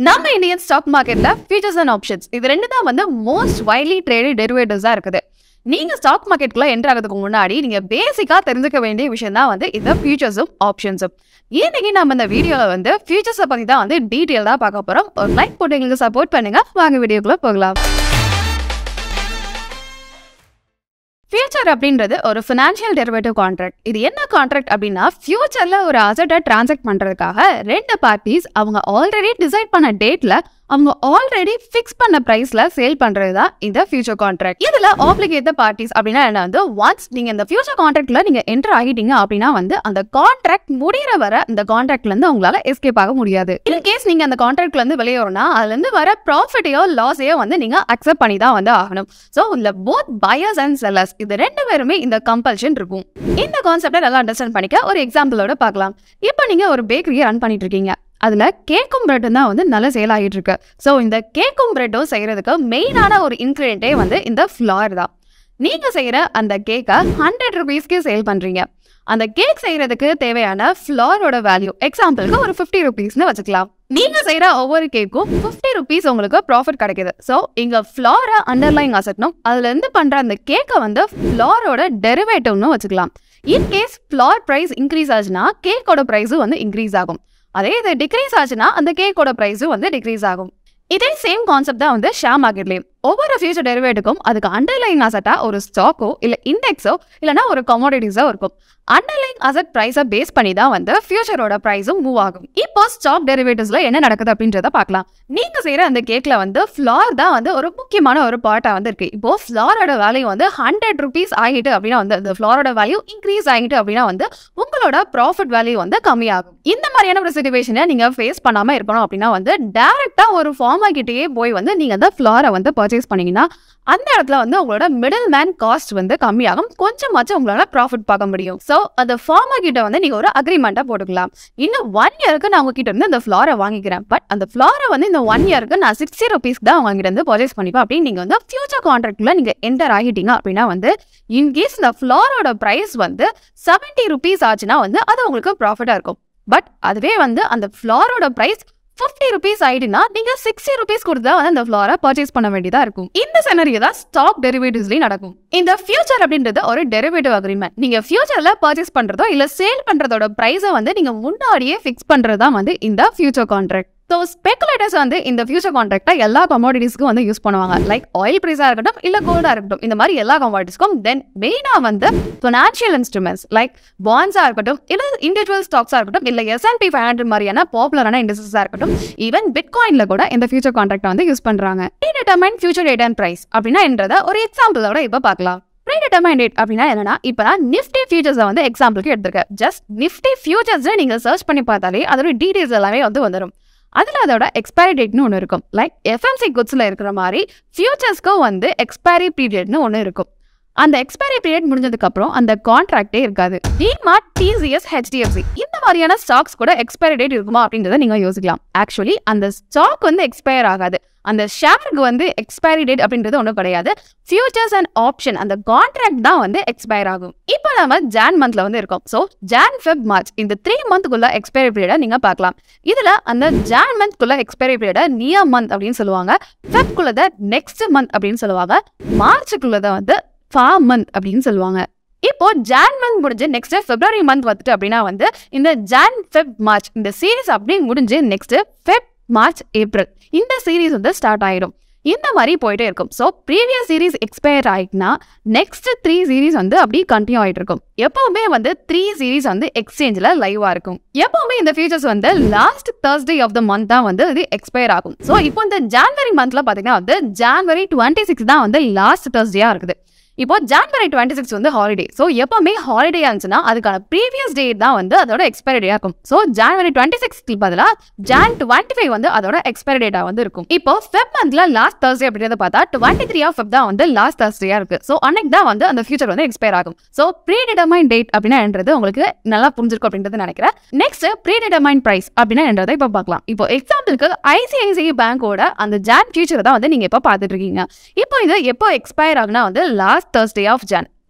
நம்ம Indian stock மார்க்கெட்ல futures and options இது ரெண்டு தான் வந்து மோஸ்ட் வைட்லி ட்ரேடட் டெரிவேட்டிவ்ஸா இருக்குது நீங்க ஸ்டாக் மார்க்கெட்டுக்குள்ள என்டர் ஆகிறதுக்கு முன்னாடி நீங்க பேசிக்கா தெரிஞ்சுக்க வேண்டிய விஷயம் தான் வந்து இந்த ஃபியூச்சர்ஸும் ஆப்ஷன்ஸும் இன்னைக்கு நம்ம இந்த வீடியோல வந்து ஃபியூச்சர்ஸை பத்தி தான் வந்து டீட்டெயிலாக பார்க்க போறோம் ஒரு லைக் போட்டு எங்களுக்கு சப்போர்ட் பண்ணுங்க வாங்க வீடியோக்குள்ள போகலாம் ஃபியூச்சர் அப்படின்றது ஒரு ஃபினான்ஷியல் டெரிவேட்டிவ் கான்ட்ராக்ட் இது என்ன கான்ட்ராக்ட் அப்படின்னா ஃபியூச்சர்ல ஒரு அசட்டை டிரான்சாக்ட் பண்றதுக்காக ரெண்டு பார்ட்டிஸ் அவங்க ஆல்ரெடி டிசைட் பண்ண டேட்ல அவங்க ஆல்ரெடி ஃபிக்ஸ் பண்ண பிரைஸ்ல சேல் பண்றது தான் இந்த ஃபியூச்சர் கான்ட்ராக்ட் இதுல ஆப்ளிகேட் பார்ட்டிஸ் அப்படின்னா என்ன வந்து ஒன்ஸ் நீங்க இந்த ஃபியூச்சர் கான்ட்ராக்ட்ல நீங்க என்டர் ஆகிட்டீங்க அப்படின்னா வந்து அந்த கான்ட்ராக்ட் முடிகிற வர இந்த கான்ட்ராக்ட்ல இருந்து உங்களால எஸ்கேப் ஆக முடியாது இன் கேஸ் நீங்க அந்த கான்ட்ராக்ட்ல இருந்து வெளியே வரணும்னா அதுல இருந்து வர ப்ராஃபிட்டையோ லாஸையோ வந்து நீங்க அக்செப்ட் பண்ணி தான் வந்து ஆகணும் ஸோ இந்த போத் பயர்ஸ் அண்ட் செல்லர்ஸ் இது ரெண்டு பேருமே இந்த கம்பல்ஷன் இருக்கும் இந்த கான்செப்டை நல்லா அண்டர்ஸ்டாண்ட் பண்ணிக்க ஒரு எக்ஸாம்பிளோட பார்க்கலாம் இப்போ நீங்க ஒரு பேக்கரியை ரன் பண்ணிட்டு இருக்கீங்க அதில் கேக்கும் பிரெட்டும் தான் வந்து நல்ல சேல் ஆகிட்டு இருக்கு ஸோ இந்த கேக்கும் பிரெட்டும் செய்யறதுக்கு மெயினான ஒரு இன்க்ரீடியன்ட்டே வந்து இந்த ஃப்ளார் தான் நீங்கள் செய்கிற அந்த கேக்கை ஹண்ட்ரட் ருபீஸ்க்கு சேல் பண்ணுறீங்க அந்த கேக் செய்யறதுக்கு தேவையான ஃப்ளாரோட வேல்யூ எக்ஸாம்பிளுக்கு ஒரு ஃபிஃப்டி ருபீஸ்னு வச்சுக்கலாம் நீங்க செய்யற ஒவ்வொரு கேக்கும் ஃபிஃப்டி ருபீஸ் உங்களுக்கு ப்ராஃபிட் கிடைக்குது ஸோ இங்க ஃப்ளாரை அண்டர்லைங் அசட்னும் அதுல இருந்து பண்ற அந்த கேக்கை வந்து ஃப்ளாரோட டெரிவேட்டிவ்னு வச்சுக்கலாம் in case flour price increase ஆச்சுன்னா கேக்கோட ப்ரைஸும் வந்து இன்க்ரீஸ் ஆகும் அதே இது டிக்ரீஸ் ஆச்சுன்னா அந்த கேக்கோட ப்ரைஸும் வந்து டிக்ரீஸ் ஆகும் இதே சேம் கான்செப்ட் தான் வந்து ஷேர் மார்க்கெட்லேயும் ஒவ்வொரு ஃபியூச்சர் டெரிவேட்டுக்கும் அதுக்கு அண்டர்லைன் அசட்டா ஒரு ஸ்டாக்கோ இல்லை இண்டெக்ஸோ இல்லைனா ஒரு கமாடிட்டிஸோ இருக்கும் அண்டர்லைன் அசட் ப்ரைஸை பேஸ் பண்ணி தான் வந்து ஃபியூச்சரோட ப்ரைஸும் மூவ் ஆகும் இப்போ ஸ்டாக் டெரிவேட்டிவ்ஸ்ல என்ன நடக்குது அப்படின்றத பார்க்கலாம் நீங்க செய்யற அந்த கேக்ல வந்து ஃப்ளார் தான் வந்து ஒரு முக்கியமான ஒரு பார்ட்டா வந்து இருக்கு இப்போ ஃப்ளாரோட வேல்யூ வந்து ஹண்ட்ரட் ருபீஸ் ஆகிட்டு அப்படின்னா வந்து அந்த ஃப்ளாரோட வேல்யூ இன்க்ரீஸ் ஆகிட்டு அப்படின்னா வந்து உங்களோட ப்ராஃபிட் வேல்யூ வந்து கம்மியாகும் இந்த மாதிரியான ஒரு சுச்சுவேஷனை நீங்க ஃபேஸ் பண்ணாம இருக்கணும் அப்படின்னா வந்து டைரக்டா ஒரு ஃபார்மா கிட்டேயே போய் வந்து நீங்க அந்த ஃப்ளாரை வந்து பர்ச்சேஸ் பண்ணீங்கன்னா அந்த இடத்துல வந்து உங்களோட மிடில் மேன் காஸ்ட் வந்து கம்மியாகும் கொஞ்சமாச்சும் உங்களால ப்ராஃபிட் பார்க்க முடியும் ஸோ அந்த ஃபார்மா கிட்ட வந்து நீங்க ஒரு அக்ரிமெண்ட்டா போட்டுக்கலாம் இன்னும் ஒன் இயருக்கு நான் உங்ககிட்ட இருந்து அந்த ஃப்ளாரை வாங்கிக்கிறேன் பட் அந்த ஃப்ளாரை வந்து இந்த ஒன் இயருக்கு நான் சிக்ஸ்டி ருபீஸ்க்கு தான் வாங்கிட்டு வந்து பர்ச்சேஸ் பண்ணிப்பேன் அப்படின்னு நீங்க வந்து ஃபியூச்சர் கான்ட்ராக்ட்ல நீங்க என்டர் ஆகிட்டீங்க அப்படின்னா வந்து இன்கேஸ் இந்த ஃப்ளாரோட ப்ரைஸ் வந்து செவன்ட்டி ருபீஸ் ஆச்சுன்னா வந்து அது உங்களுக்கு ப்ராஃபிட்டா இருக்கும் பட் அதுவே வந்து அந்த ஃப்ளாரோட ப்ரைஸ் ஃபிஃப்டி ருபீஸ் ஆயிடுனா நீங்க சிக்ஸ்டி ருபீஸ் கொடுத்தா வந்து அந்த ஃப்ளாரை பர்ச்சேஸ் பண்ண வேண்டியதா இருக்கும் இந்த செனரியோ தான் ஸ்டாக் டெரிவேட்டிவ்ஸ்லயும் நடக்கும் இந்த ஃபியூச்சர் அப்படின்றது ஒரு டெரிவேட்டிவ் அக்ரிமெண்ட் நீங்க ஃபியூச்சர்ல பர்ச்சேஸ் பண்றதோ இல்ல சேல் பண்றதோட பிரைஸை வந்து நீங்க முன்னாடியே ஃபிக்ஸ் பண்றதா வந்து இந்த ஃபியூச்சர் கான்ட்ராக்ட் ஸோ ஸ்பெகுலேட்டர்ஸ் வந்து இந்த ஃபியூச்சர் கான்ட்ராக்டை எல்லா கமாடிட்டிஸ்க்கும் வந்து யூஸ் பண்ணுவாங்க லைக் ஆயில் ப்ரைஸாக இருக்கட்டும் இல்லை கோல்டாக இருக்கட்டும் இந்த மாதிரி எல்லா கமாடிட்டிஸ்க்கும் தென் மெயினாக வந்து ஃபினான்ஷியல் இன்ஸ்ட்ருமெண்ட்ஸ் லைக் பாண்ட்ஸாக இருக்கட்டும் இல்லை இண்டிவிஜுவல் ஸ்டாக்ஸாக இருக்கட்டும் இல்லை எஸ்என்பி ஃபைவ் ஹண்ட்ரட் மாதிரியான பாப்புலரான இண்டஸ்ட்ரீஸாக இருக்கட்டும் ஈவன் பிட்காயினில் கூட இந்த ஃபியூச்சர் கான்ட்ராக்டை வந்து யூஸ் பண்ணுறாங்க determine future date and price அப்படின்னா என்றதை ஒரு எக்ஸாம்பிளோட இப்போ பார்க்கலாம் ப்ரீ டிட்டர்மைன் டேட் அப்படின்னா என்னன்னா இப்போ நான் நிஃப்டி ஃபியூச்சர்ஸை வந்து எக்ஸாம்பிளுக்கு எடுத்திருக்கேன் ஜஸ்ட் நிஃப்டி ஃபியூச்சர்ஸ் நீங்கள் சர்ச் பண்ணி பார்த்தாலே அதோட டீடைல்ஸ் எல்லாமே வந்து வந்துடும் அதில் அதோட எக்ஸ்பைரி டேட்னு ஒன்று இருக்கும் லைக் எஃப்எம்சி குட்ஸில் இருக்கிற மாதிரி ஃபியூச்சர்ஸ்க்கும் வந்து எக்ஸ்பைரி பீரியட்னு ஒன்று இருக்கும் அந்த எக்ஸ்பைரி பீரியட் முடிஞ்சதுக்கப்புறம் அந்த கான்ட்ராக்டே இருக்காது டிமார்ட் டிசிஎஸ் ஹெச்டிஎஃப்சி இந்த மாதிரியான ஸ்டாக்ஸ் கூட எக்ஸ்பைரி டேட் இருக்குமா அப்படின்றத நீங்கள் யோசிக்கலாம் ஆக்சுவலி அந்த ஸ்டாக் வந்து எக்ஸ்பயர் ஆகாது அந்த ஷேருக்கு வந்து எக்ஸ்பைரி டேட் அப்படின்றது ஒன்றும் கிடையாது ஃபியூச்சர்ஸ் அண்ட் ஆப்ஷன் அந்த கான்ட்ராக்ட் தான் வந்து எக்ஸ்பயர் ஆகும் இப்போ நம்ம ஜான் மந்த்ல வந்து இருக்கோம் ஸோ ஜான் ஃபெப் மார்ச் இந்த த்ரீ மந்த்க்குள்ள எக்ஸ்பைரி பீரியடை நீங்க பார்க்கலாம் இதுல அந்த ஜான் மந்த்குள்ள எக்ஸ்பைரி பீரியடை நியர் மந்த் அப்படின்னு சொல்லுவாங்க ஃபெப்குள்ளத நெக்ஸ்ட் மந்த் அப்படின்னு சொல்லுவாங்க மார்ச்சுக்குள்ளத வந்து ஃபா மந்த் அப்படின்னு சொல்லுவாங்க இப்போ ஜான் மந்த் முடிஞ்சு நெக்ஸ்ட் பிப்ரவரி மந்த் வந்துட்டு அப்படின்னா வந்து இந்த ஜான் ஃபெப் மார்ச் இந்த சீரீஸ் அப்படியே முடிஞ்சு நெக்ஸ்ட் ஃபெப் மார்ச் ஏப்ரல் இந்த சீரீஸ் வந்து ஸ்டார்ட் ஆயிடும் இந்த மாதிரி போயிட்டே இருக்கும் ஸோ ப்ரீவியஸ் சீரீஸ் எக்ஸ்பயர் ஆயிட்டுனா நெக்ஸ்ட் த்ரீ சீரீஸ் வந்து அப்படி கண்டினியூ ஆகிட்டு இருக்கும் எப்பவுமே வந்து த்ரீ சீரீஸ் வந்து எக்ஸ்சேஞ்சில் லைவாக இருக்கும் எப்பவுமே இந்த ஃபீச்சர்ஸ் வந்து last Thursday of the month தான் வந்து இது எக்ஸ்பயர் ஆகும் ஸோ இப்போ இந்த ஜான்வரி மந்த்ல பார்த்தீங்கன்னா வந்து ஜான்வரி டுவெண்ட்டி சிக்ஸ் தான் வந்து லாஸ்ட் தேர்ஸ்டேயாக இருக்குது இப்போ ஜான்வரி டுவெண்ட்டி சிக்ஸ் வந்து ஹாலிடே ஸோ எப்பவுமே ஹாலிடே இருந்துச்சுன்னா அதுக்கான ப்ரீவியஸ் டேட் தான் வந்து அதோட எக்ஸ்பைரி டேட் இருக்கும் ஸோ ஜான்வரி டுவெண்ட்டி சிக்ஸ்க்கு பதிலாக ஜான் டுவெண்ட்டி ஃபைவ் வந்து அதோட எக்ஸ்பைரி டேட்டா வந்து இருக்கும் இப்போ ஃபெப் மந்த்ல லாஸ்ட் தேர்ஸ்டே அப்படின்றத பார்த்தா டுவெண்ட்டி த்ரீ ஆஃப் ஃபெப் தான் வந்து லாஸ்ட் தேர்ஸ்டேயா இருக்கு ஸோ அன்னைக்கு தான் வந்து அந்த ஃபியூச்சர் வந்து எக்ஸ்பயர் ஆகும் ஸோ ப்ரீ டிட்டர்மைன் டேட் அப்படின்னா என்றது உங்களுக்கு நல்லா புரிஞ்சிருக்கும் அப்படின்றது நினைக்கிறேன் நெக்ஸ்ட் ப்ரீ டிட்டர்மைன் பிரைஸ் அப்படின்னா என்றதை இப்போ பார்க்கலாம் இப்போ எக்ஸாம்பிளுக்கு ஐசிஐசிஐ பேங்கோட அந்த ஜான் ஃபியூச்சர் தான் வந்து நீங்க இப்போ பார்த்துட்டு இருக்கீங்க இப்போ இது எப்போ எக்ஸ்பயர் ஆகுனா வந்து last Thursday of Jan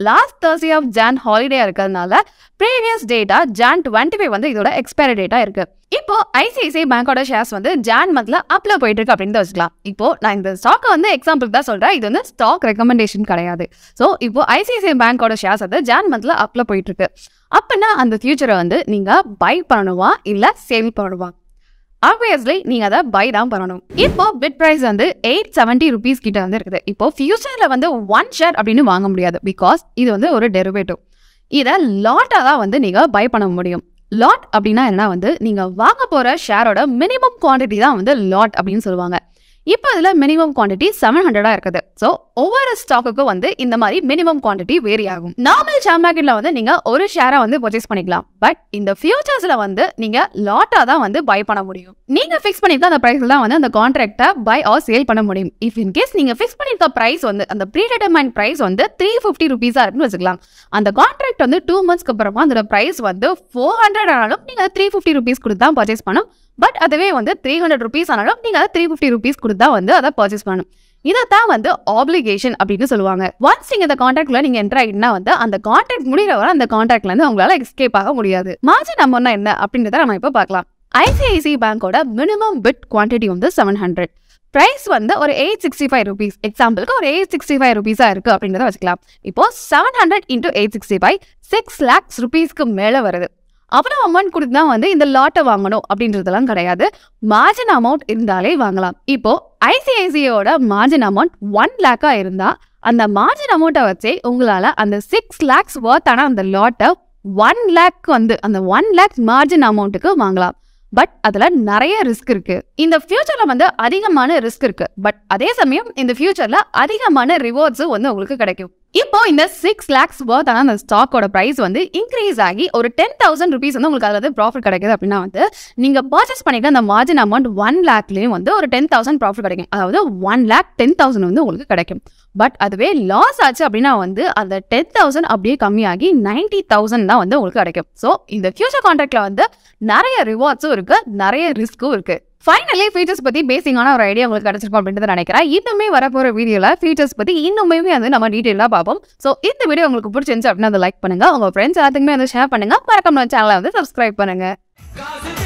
last Thursday of Jan holiday இருக்கிறதுனால ப்ரீவியஸ் டேட்டா ஜான் டுவெண்ட்டி ஃபைவ் வந்து இதோட எக்ஸ்பைரி டேட்டா இருக்கு இப்போ ஐசிஐசிஐ பேங்கோட ஷேர்ஸ் வந்து ஜான் மந்த்ல அப்ல போயிட்டு இருக்கு அப்படின்னு வச்சுக்கலாம் இப்போ நான் இந்த ஸ்டாக்கை வந்து எக்ஸாம்பிள் தான் சொல்றேன் இது வந்து ஸ்டாக் ரெக்கமெண்டேஷன் கிடையாது ஸோ இப்போ ஐசிஐசிஐ பேங்கோட ஷேர்ஸ் வந்து ஜான் மந்த்ல அப்ல போயிட்டு இருக்கு அப்படின்னா அந்த ஃபியூச்சரை வந்து நீங்க பை பண்ணணுமா இல்ல சேல் பண்ணணுமா ஆப்வியஸ்லி நீங்க அதை பை தான் பண்ணணும் இப்போ பிட் பிரைஸ் வந்து எயிட் செவன்ட்டி ருபீஸ் கிட்ட வந்து இருக்குது இப்போ ஃபியூச்சர்ல வந்து ஒன் ஷேர் அப்படின்னு வாங்க முடியாது பிகாஸ் இது வந்து ஒரு டெரிவேட்டிவ் இதை லாட்டாக தான் வந்து நீங்க பை பண்ண முடியும் லாட் அப்படின்னா என்ன வந்து நீங்க வாங்க போற ஷேரோட மினிமம் குவாண்டிட்டி தான் வந்து லாட் அப்படின்னு சொல்லுவாங்க இப்போ இதில் மினிமம் குவாண்டிட்டி செவன் ஹண்ட்ரடாக இருக்குது ஸோ ஒவ்வொரு ஸ்டாக்குக்கும் வந்து இந்த மாதிரி மினிமம் குவாண்டிட்டி வேரி ஆகும் நார்மல் ஷேர் மார்க்கெட்டில் வந்து நீங்கள் ஒரு ஷேரை வந்து பர்ச்சேஸ் பண்ணிக்கலாம் பட் இந்த ஃபியூச்சர்ஸில் வந்து நீங்கள் லாட்டாக தான் வந்து பை பண்ண முடியும் நீங்கள் ஃபிக்ஸ் பண்ணியிருக்க அந்த ப்ரைஸில் தான் வந்து அந்த கான்ட்ராக்டை பை ஆர் சேல் பண்ண முடியும் இஃப் இன் கேஸ் நீங்கள் ஃபிக்ஸ் பண்ணியிருக்க ப்ரைஸ் வந்து அந்த ப்ரீ டிட்டர்மைன் ப்ரைஸ் வந்து த்ரீ ஃபிஃப்டி ருபீஸாக இருக்குன்னு வச்சுக்கலாம் அந்த கான்ட்ராக்ட் வந்து டூ மந்த்ஸ்க்கு அப்புறமா அதோட ப்ரைஸ் வந்து ஃபோர் ஹண்ட்ரட் ஆனாலும் நீங்கள் த்ரீ ஃபிஃப்டி ருபீஸ் கொடுத்து தான் பர்ச்சேஸ் பண்ணணும் பட் அதுவே வந்து த்ரீ ஹண்ட்ரட் ருபீஸ் ஆனாலும் நீங்கள் அதை த்ரீ ஃபிஃப்டி ருபீஸ் கொடுத்து தான் வந்து அதை பர்ச்சேஸ் பண்ணணும் இதைத்தான் வந்து ஆப்ளிகேஷன் அப்படின்னு சொல்லுவாங்க ஒன்ஸ் நீங்க இந்த கான்ட்ராக்ட்ல நீங்க என்டர் ஆகிட்டுனா வந்து அந்த கான்ட்ராக்ட் முடிகிற வரை அந்த கான்ட்ராக்ட்ல இருந்து உங்களால எஸ்கேப் ஆக முடியாது மார்ஜின் அமௌண்ட்னா என்ன அப்படின்றத நம்ம இப்போ பார்க்கலாம் ஐசிஐசி பேங்கோட மினிமம் பிட் குவான்டிட்டி வந்து செவன் ஹண்ட்ரட் ப்ரைஸ் வந்து ஒரு எயிட் சிக்ஸ்டி ஃபைவ் ருபீஸ் எக்ஸாம்பிளுக்கு ஒரு எயிட் சிக்ஸ்டி ஃபைவ் ருபீஸாக இருக்குது அப்படின்றத வச்சுக்கலாம் இப்போ seven hundred into eight sixty five six lakhs ருபீஸ்க்கு மேலே வருது அவ்வளோ அமௌண்ட் கொடுத்து தான் வந்து இந்த லாட்டை வாங்கணும் அப்படின்றதெல்லாம் கிடையாது மார்ஜின் அமௌண்ட் இருந்தாலே வாங்கலாம் இப்போ ஐசிஐசியோட மார்ஜின் அமௌண்ட் ஒன் லேக்காக இருந்தால் அந்த மார்ஜின் அமௌண்ட்டை வச்சே உங்களால் அந்த சிக்ஸ் லேக்ஸ் ஒர்த்தான அந்த லாட்டை ஒன் லேக் வந்து அந்த ஒன் லேக் மார்ஜின் அமௌண்ட்டுக்கு வாங்கலாம் பட் அதுல நிறைய ரிஸ்க் இருக்கு இந்த ஃபியூச்சர்ல வந்து அதிகமான ரிஸ்க் இருக்கு பட் அதே சமயம் இந்த ஃபியூச்சர்ல அதிகமான ரிவார்ட்ஸும் வந்து உங்களுக்கு கிடைக்கும் இப்போ இந்த சிக்ஸ் லேக்ஸ் ஒர்த் ஆன அந்த ஸ்டாக்கோட பிரைஸ் வந்து இன்க்ரீஸ் ஆகி ஒரு டென் தௌசண்ட் ருபீஸ் வந்து உங்களுக்கு அதில் ப்ராஃபிட் கிடைக்குது அப்படின்னா வந்து நீங்க பர்ச்சேஸ் பண்ணிக்க அந்த மார்ஜின் அமௌண்ட் ஒன் லேக்லயும் வந்து ஒரு டென் தௌசண்ட் ப்ராஃபிட் கிடைக்கும் அதாவது ஒன் லேக் டென் தௌசண்ட் வந்து உங்களுக்கு கிடைக்கும் பட் அதுவே லாஸ் ஆச்சு அப்படின்னா வந்து அந்த டென் தௌசண்ட் அப்படியே கம்மியாகி நைன்டி தௌசண்ட் தான் வந்து உங்களுக்கு கிடைக்கும் ஸோ இந்த ஃபியூச்சர் கான்ட்ராக்ட்ல வந்து நிறைய ரிவார்ட்ஸும் இருக்கு நிறைய ரிஸ்க்கும் இருக்கு ஃபைனலி ஃபீச்சர்ஸ் பத்தி பேசிக்கான ஒரு ஐடியா உங்களுக்கு கிடைச்சிருக்கும் அப்படின்றத நினைக்கிறேன் இன்னுமே வரப்போற வீடியோல ஃபீச்சர்ஸ் பத்தி இன்னுமே வந்து நம்ம டீட்டெயிலாக பார்ப்போம் ஸோ இந்த வீடியோ உங்களுக்கு பிடிச்சிருந்துச்சு அப்படின்னா அதை லைக் பண்ணுங்க உங்க ஃப்ரெண்ட்ஸ் எல்லாத்துக்குமே வந்து ஷேர் பண்ணுங்க மறக்காம சேனலை வந்து சப்ஸ்கிரைப் பண்ணுங்க காசு